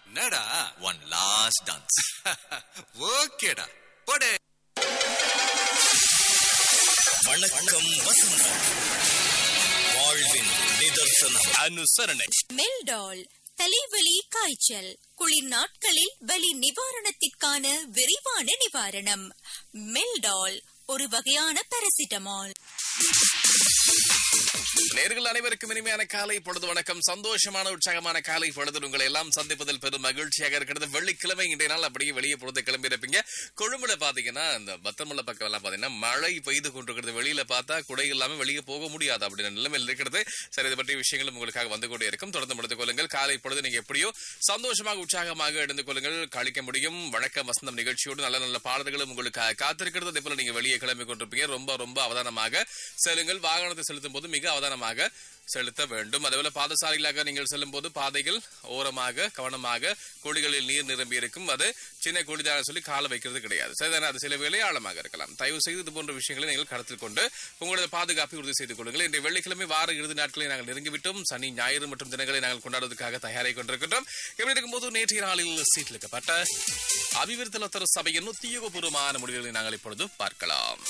என்னடா one last dance ஓகேடா போடே வணக்கம் வசந்தம் வாழ்வின் நிதர்சனம் அனுசரணை மெல்டால் தலைவலி காய்ச்சல் குளிர் நாட்களில் வலி நிவாரணத்திற்கான விரைவான நிவாரணம் மெல்டால் ஒரு வகையான பாராசிட்டமால் நேர்கள் அனைவருக்கும் இனிமையான காலை பொழுது வணக்கம் சந்தோஷமான உற்சாகமான காலை பொழுது உங்களை எல்லாம் சந்திப்பதில் பெரும் மகிழ்ச்சியாக இருக்கிறது வெள்ளிக்கிழமை இன்றைய நாள் அப்படியே வெளியே பொழுது கிளம்பி இருப்பீங்க கொழும்புல பாத்தீங்கன்னா இந்த பத்தமல்ல பக்கம் எல்லாம் பாத்தீங்கன்னா மழை பெய்து கொண்டிருக்கிறது வெளியில பார்த்தா குடை இல்லாம வெளியே போக முடியாது அப்படின்ற நிலைமையில் இருக்கிறது சரி இது பற்றிய விஷயங்களும் உங்களுக்காக வந்து கொண்டே இருக்கும் தொடர்ந்து முடித்துக் கொள்ளுங்கள் காலை பொழுது நீங்க எப்படியோ சந்தோஷமாக உற்சாகமாக எழுந்து கொள்ளுங்கள் கழிக்க முடியும் வணக்கம் வசந்தம் நிகழ்ச்சியோடு நல்ல நல்ல பாடல்களும் உங்களுக்கு காத்திருக்கிறது அதே போல நீங்க வெளியே கிளம்பி கொண்டிருப்பீங்க ரொம்ப ரொம்ப அவதானமாக செல்லுங்கள் வாகனத்தை செலுத்தும் போது மிக அவதானமாக செலுத்த வேண்டும் அதேபோல பாதசாரிகளாக நீங்கள் செல்லும் போது பாதைகள் ஓரமாக கவனமாக குழிகளில் நீர் நிரம்பி இருக்கும் அது சின்ன குழிதான சொல்லி கால வைக்கிறது கிடையாது சரிதானே அது சில வேலை ஆழமாக இருக்கலாம் தயவு செய்து இது போன்ற விஷயங்களை நீங்கள் கருத்தில் கொண்டு உங்களது பாதுகாப்பை உறுதி செய்து கொள்ளுங்கள் இன்றைய வெள்ளிக்கிழமை வார இறுதி நாட்களை நாங்கள் நெருங்கிவிட்டோம் சனி ஞாயிறு மற்றும் தினங்களை நாங்கள் கொண்டாடுவதற்காக தயாராகி கொண்டிருக்கின்றோம் இப்படி இருக்கும்போது நேற்றைய நாளில் சீட்டிலிக்கப்பட்ட அபிவிருத்தலத்தர சபையின் உத்தியோகபூர்வமான முடிவுகளை நாங்கள் இப்பொழுது பார்க்கலாம்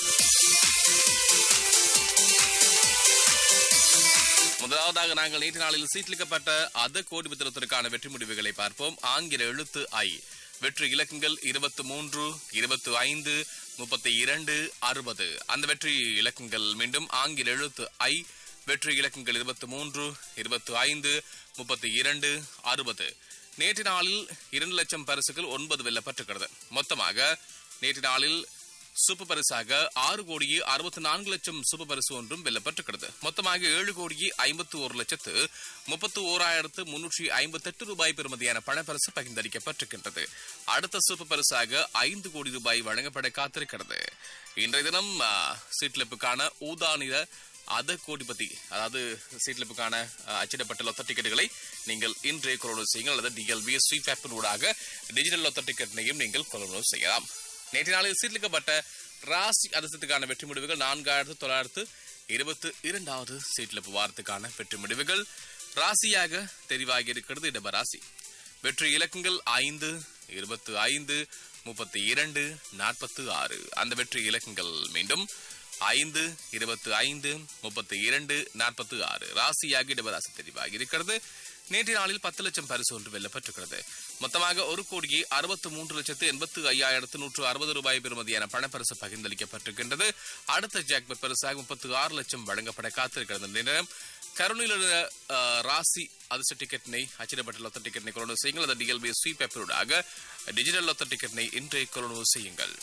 முதலாவதாக நாங்கள் நேற்று நாளில் சீட்லிக்கப்பட்ட அத கோடி புத்திரத்திற்கான வெற்றி முடிவுகளை பார்ப்போம் ஆங்கில எழுத்து ஐ வெற்றி இலக்கங்கள் இருபத்தி மூன்று இருபத்தி ஐந்து முப்பத்தி இரண்டு அறுபது அந்த வெற்றி இலக்கங்கள் மீண்டும் ஆங்கில எழுத்து ஐ வெற்றி இலக்கங்கள் இருபத்தி மூன்று இருபத்தி ஐந்து முப்பத்தி இரண்டு அறுபது நேற்று நாளில் இரண்டு லட்சம் பரிசுகள் ஒன்பது வெல்லப்பட்டிருக்கிறது மொத்தமாக நேற்று நாளில் சூப்பர் பரிசாக ஆறு கோடியே அறுபத்தி நான்கு லட்சம் சூப்பர் பரிசு ஒன்றும் வெல்லப்பட்டிருக்கிறது மொத்தமாக ஏழு கோடியே ஐம்பத்தி ஒரு லட்சத்து முப்பத்தி ஓராயிரத்து முன்னூற்றி ஐம்பத்தி எட்டு ரூபாய் பெறுமதியான பணப்பரிசு பகிர்ந்தளிக்கப்பட்டிருக்கின்றது அடுத்த சூப்பர் பரிசாக ஐந்து கோடி ரூபாய் வழங்கப்பட காத்திருக்கிறது இன்றைய தினம் ஆ, சீட்லிப்புக்கான ஊதா நிற அத கோடிபதி அதாவது சீட்லிப்புக்கான அஹ், அச்சிடப்பட்ட லொத்த டிக்கெட்டுகளை நீங்கள் இன்றே கொள்வனவு செய்யுங்கள் அல்லது டிஎல்பி ஸ்வீப் ஆப்பின் ஊடாக டிஜிட்டல் லொத்த டிக்கெட்டினையும் நீங்கள் கொள்வனவு செய்யலாம் நேற்று நாளில் சீட்லிக்கப்பட்ட ராசி அதிர்ஷ்டத்துக்கான வெற்றி முடிவுகள் நான்காயிரத்து தொள்ளாயிரத்து இருபத்தி இரண்டாவது சீட்லிப்பு வாரத்துக்கான வெற்றி முடிவுகள் ராசியாக தெரிவாகி இருக்கிறது இடபராசி வெற்றி இலக்கங்கள் ஐந்து இருபத்து ஐந்து முப்பத்தி இரண்டு நாற்பத்து ஆறு அந்த வெற்றி இலக்கங்கள் மீண்டும் ஐந்து இருபத்து ஐந்து முப்பத்தி இரண்டு நாற்பத்தி ஆறு ராசியாக இடவராசி தெரிவாகி இருக்கிறது நேற்றைய நாளில் பத்து லட்சம் பரிசு ஒன்று வெல்லப்பட்டிருக்கிறது மொத்தமாக ஒரு கோடியே அறுபத்து மூன்று லட்சத்து எண்பத்து ஐயாயிரத்து நூற்று அறுபது ரூபாய் பெறுமதியான பணப்பரிசு பகிர்ந்தளிக்கப்பட்டிருக்கின்றது அடுத்த ஜாக்பட் பரிசாக முப்பத்து ஆறு லட்சம் வழங்கப்பட காத்திருக்கிறது இந்த நேரம் கருணையில் உள்ள, அஹ், ராசி அதிர்ஷ்ட டிக்கெட்டினை அச்சிடப்பட்ட லொத்த டிக்கெட்டினை கொள்வனவு செய்யுங்கள் அதை டிஎல்பி ஸ்வீப் ஆப்பினூடாக டிஜிட்டல் லொத்த டிக்கெட்டினை இன்றே கொள்வனவு செய்யுங்கள்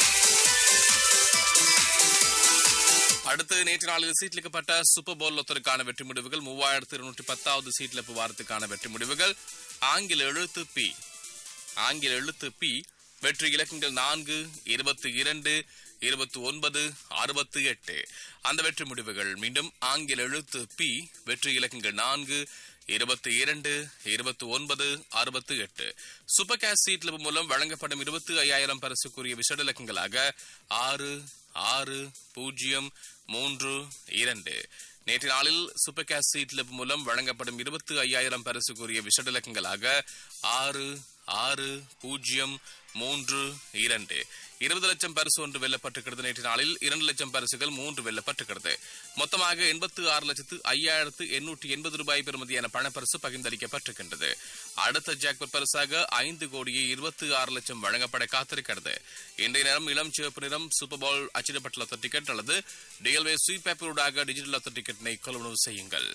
அடுத்து நேற்று நாளில் சீட்லிக்கப்பட்ட சூப்பர் போல் லொத்தருக்கான வெற்றி முடிவுகள் மூவாயிரத்து இருநூற்றி பத்தாவது சீட்லிப்பு வாரத்துக்கான வெற்றி முடிவுகள் ஆங்கில எழுத்து பி ஆங்கில எழுத்து பி வெற்றி இலக்கங்கள் நான்கு இருபத்தி இரண்டு இருபத்தி ஒன்பது அறுபத்தி எட்டு அந்த வெற்றி முடிவுகள் மீண்டும் ஆங்கில எழுத்து பி வெற்றி இலக்கங்கள் நான்கு இருபத்தி இரண்டு இருபத்தி ஒன்பது அறுபத்தி எட்டு சூப்பர் கேஷ் சீட்லிப்பு மூலம் வழங்கப்படும் இருபத்தி ஐயாயிரம் பரிசுக்குரிய விஷட இலக்கங்களாக ஆறு ஆறு பூஜ்ஜியம் மூன்று இரண்டு நேற்று நாளில் சூப்பர் கேஷ் சீட்லிப் மூலம் வழங்கப்படும் இருபத்தி ஐயாயிரம் பரிசுக்குரிய விஷட இலக்கங்களாக ஆறு ஆறு பூஜ்ஜியம் மூன்று இரண்டு இருபது லட்சம் பரிசு ஒன்று வெல்லப்பட்டிருக்கிறது நேற்று நாளில் இரண்டு லட்சம் பரிசுகள் மூன்று வெல்லப்பட்டிருக்கிறது மொத்தமாக எண்பத்து ஆறு லட்சத்து ஐயாயிரத்து எண்ணூற்றி எண்பது ரூபாய் பெறுமதியான பணப்பரிசு பகிர்ந்தளிக்கப்பட்டிருக்கின்றது அடுத்த ஜாக்பட் பரிசாக ஐந்து கோடியே இருபத்தி ஆறு லட்சம் வழங்கப்பட காத்திருக்கிறது இன்றைய நேரம் இளம் சிவப்பு நிறம் சூப்பர் பால் அச்சிடப்பட்ட லொத்த டிக்கெட் அல்லது டிஎல்வே ஸ்வீப் பேப்பரோடாக டிஜிட்டல் லொத்த டிக்கெட்டினை கொள்வனவு செய்யுங்கள்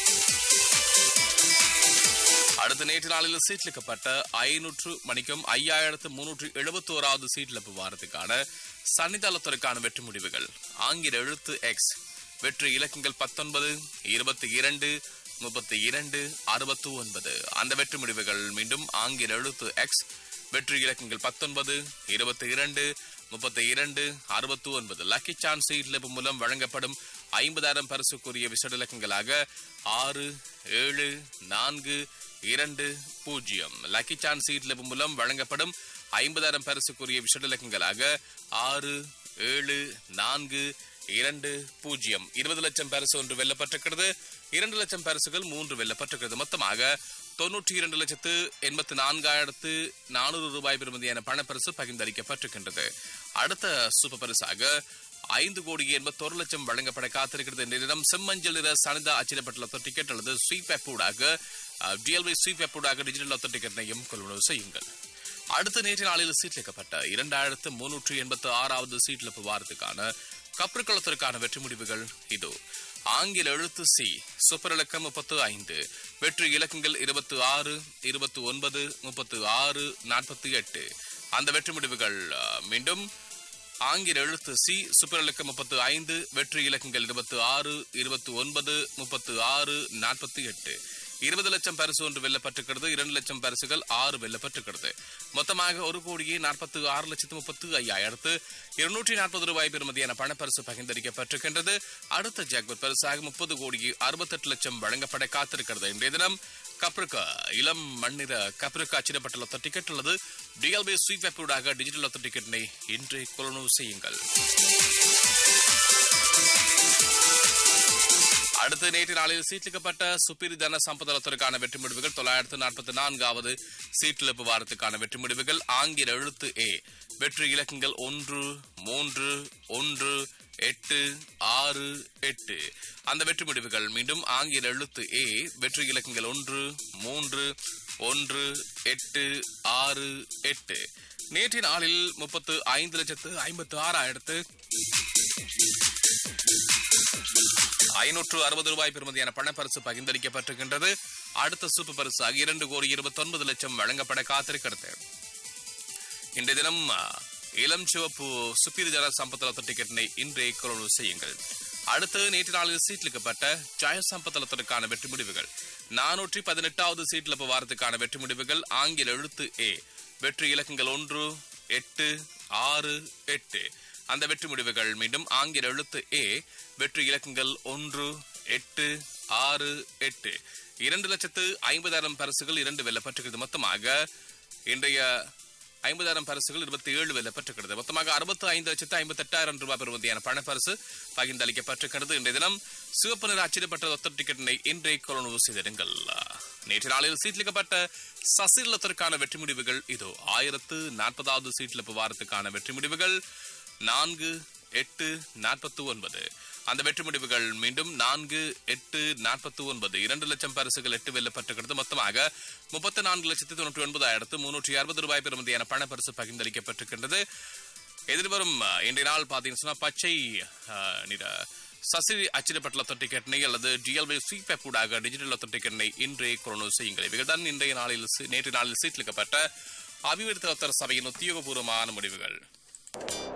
அடுத்த நேற்று நாளில் சீட்லிக்கப்பட்ட ஐநூற்று மணிக்கும் ஐயாயிரத்து முன்னூற்று எழுபத்தி ஓராவது சீட்லப்பு வாரத்துக்கான சன்னிதானத்திற்கான வெற்றி முடிவுகள் ஆங்கில எழுத்து எக்ஸ் வெற்றி இலக்கங்கள் பத்தொன்பது இருபத்தி இரண்டு முப்பத்தி இரண்டு அறுபத்து ஒன்பது அந்த வெற்றி முடிவுகள் மீண்டும் ஆங்கில எழுத்து எக்ஸ் வெற்றி இலக்கங்கள் பத்தொன்பது இருபத்தி இரண்டு முப்பத்தி இரண்டு அறுபத்தி ஒன்பது லக்கி சான்ஸ் சீட்லப்பு மூலம் வழங்கப்படும் ஐம்பதாயிரம் பரிசுக்குரிய விசட இலக்கங்களாக ஆறு ஏழு நான்கு இரண்டு பூஜ்ஜியம் லக்கி சான்ஸ் சீட்லப்பு மூலம் வழங்கப்படும் ஐம்பதாயிரம் பரிசுக்குரிய விசட இலக்கங்களாக ஆறு ஏழு நான்கு இரண்டு பூஜ்ஜியம் இருபது லட்சம் பரிசு ஒன்று வெல்லப்பட்டிருக்கிறது இரண்டு லட்சம் பரிசுகள் மூன்று வெல்லப்பட்டிருக்கிறது மொத்தமாக தொன்னூற்றி இரண்டு லட்சத்து எண்பத்து நான்காயிரத்து நானூறு ரூபாய் பெறுமதியான பணப்பரிசு பகிர்ந்தளிக்கப்பட்டிருக்கின்றது அடுத்த சூப்பர் பரிசாக ஐந்து கோடி எண்பத்தோரு லட்சம் வழங்கப்பட காத்திருக்கிறது இந்த தினம் செம்மஞ்சள் நிற சனிதா அச்சிடப்பட்டுள்ள டிக்கெட் அல்லது ஸ்வீப் ஊடாக டிஎல்வி ஸ்வீப் ஊடாக டிஜிட்டல் லொத்த டிக்கெட்டையும் கொள்வனவு செய்யுங்கள் அடுத்த நேற்று நாளில் சீட்லிக்கப்பட்ட இரண்டாயிரத்து முன்னூற்று எண்பத்து ஆறாவது சீட்லிப்பு வாரத்துக்கான கப்பற்களத்திற்கான வெற்றி முடிவுகள் இதோ ஆங்கில எழுத்து சி சூப்பர் இலக்கம் முப்பத்து ஐந்து வெற்றி இலக்கங்கள் இருபத்து ஆறு இருபத்தி ஒன்பது முப்பத்து ஆறு நாற்பத்தி எட்டு அந்த வெற்றி முடிவுகள் அஹ், மீண்டும் ஆங்கில எழுத்து சி சூப்பர் இலக்கம் முப்பத்து ஐந்து வெற்றி இலக்கங்கள் இருபத்தி ஆறு இருபத்தி ஒன்பது முப்பத்து ஆறு நாற்பத்தி எட்டு இருபது லட்சம் பரிசு ஒன்று வெல்லப்பட்டிருக்கிறது இரண்டு லட்சம் பரிசுகள் ஆறு வெல்லப்பட்டிருக்கிறது மொத்தமாக ஒரு கோடியே நாற்பத்தி ஆறு லட்சத்து முப்பத்து ஐயாயிரத்து இருநூற்றி நாற்பது ரூபாய் பெறுமதியான பணப்பரிசு பகிர்ந்தளிக்கப்பட்டிருக்கின்றது அடுத்த ஜாக்பர் பரிசாக முப்பது கோடியே அறுபத்தெட்டு லட்சம் வழங்கப்பட காத்திருக்கிறது இன்றைய தினம் கப்ரிக்கா இளம் மண்ணிற கப்ரிக்கா அச்சிடப்பட்டுள்ள லொத்த டிக்கெட் உள்ளது டிஎல்பி ஸ்வீப் ஆப்பூடாக டிஜிட்டல் லொத்த டிக்கெட்டினை இன்றே கொள்வனவு செய்யுங்கள் அடுத்து நேற்று நாளில் சீட்லிக்கப்பட்ட சுப்பிரி தன சம்பதத்திற்கான வெற்றி முடிவுகள் தொள்ளாயிரத்து நாற்பத்தி நான்காவது சீட்டிழப்பு வாரத்துக்கான வெற்றி முடிவுகள் ஆங்கில எழுத்து ஏ வெற்றி இலக்கங்கள் ஒன்று மூன்று ஒன்று எட்டு ஆறு எட்டு அந்த வெற்றி முடிவுகள் மீண்டும் ஆங்கில எழுத்து ஏ வெற்றி இலக்கங்கள் ஒன்று மூன்று ஒன்று எட்டு ஆறு எட்டு நேற்றைய நாளில் முப்பத்து ஐந்து லட்சத்து ஐம்பத்து ஆறாயிரத்து ஐநூற்று அறுபது ரூபாய் பெறுமதியான பணப்பரிசு பகிர்ந்தளிக்கப்பட்டிருக்கின்றது அடுத்த சூப்பர் பரிசாக இரண்டு கோடி இருபத்தி ஒன்பது லட்சம் வழங்கப்பட காத்திருக்கிறது இன்றைய தினம் ஆ, இளம் சிவப்பு சுப்பீர் ஜன சம்பத்தலத்த டிக்கெட்டினை இன்றே கொள்வனவு செய்யுங்கள் அடுத்து நேற்று நாளில் சீட்லிக்கப்பட்ட ஜய சம்பத்தலத்திற்கான வெற்றி முடிவுகள் நானூற்றி பதினெட்டாவது சீட்லப்பு வாரத்துக்கான வெற்றி முடிவுகள் ஆங்கில எழுத்து ஏ வெற்றி இலக்கங்கள் ஒன்று எட்டு ஆறு எட்டு அந்த வெற்றி முடிவுகள் மீண்டும் ஆங்கில எழுத்து ஏ வெற்றி இலக்கங்கள் ஒன்று எட்டு ஆறு எட்டு இரண்டு லட்சத்து ஐம்பதாயிரம் பரிசுகள் இரண்டு வெல்லப்பட்டிருக்கிறது மொத்தமாக இன்றைய ஐம்பதாயிரம் பரிசுகள் இருபத்தி ஏழு வெல்லப்பட்டிருக்கிறது மொத்தமாக அறுபத்தி ஐந்து லட்சத்து ஐம்பத்தி எட்டாயிரம் ரூபாய் பெறுமதியான பணப்பரிசு பகிர்ந்தளிக்கப்பட்டிருக்கிறது இன்றைய தினம் சிவப்பு நிற அச்சிடப்பட்ட ஒத்த டிக்கெட்டினை இன்றை கொள்வனவு செய்திருங்கள் நேற்று நாளில் சீட்லிக்கப்பட்ட சசிலத்திற்கான வெற்றி முடிவுகள் இதோ ஆயிரத்து நாற்பதாவது சீட்லிப்பு வாரத்துக்கான வெற்றி முடிவுகள் நான்கு எட்டு நாற்பத்தி ஒன்பது அந்த வெற்றி முடிவுகள் மீண்டும் நான்கு எட்டு நாற்பத்தி ஒன்பது இரண்டு லட்சம் பரிசுகள் எட்டு வெல்லப்பட்டிருக்கிறது மொத்தமாக முப்பத்தி நான்கு லட்சத்தி தொண்ணூற்றி ஒன்பதாயிரத்து முன்னூற்றி அறுபது ரூபாய் பெறுமதியான பணப்பரிசு பகிர்ந்தளிக்கப்பட்டிருக்கின்றது எதிர்வரும் அஹ், இன்றைய நாள் பார்த்தீங்கன்னு சொன்னா பச்சை அஹ், நிற சசி அச்சிடப்பட்ட லொத்த டிக்கெட்டினை அல்லது டிஎல்பி ஸ்வீப் ஊடாக டிஜிட்டல் லொத்த டிக்கெட்டினை இன்றே கொரோனா செய்யுங்கள் இவைகள் தான் இன்றைய நாளில் சி- நேற்று நாளில் சீட்லிக்கப்பட்ட அபிவிருத்தி லொத்தர் சபையின் உத்தியோகபூர்வமான முடிவுகள்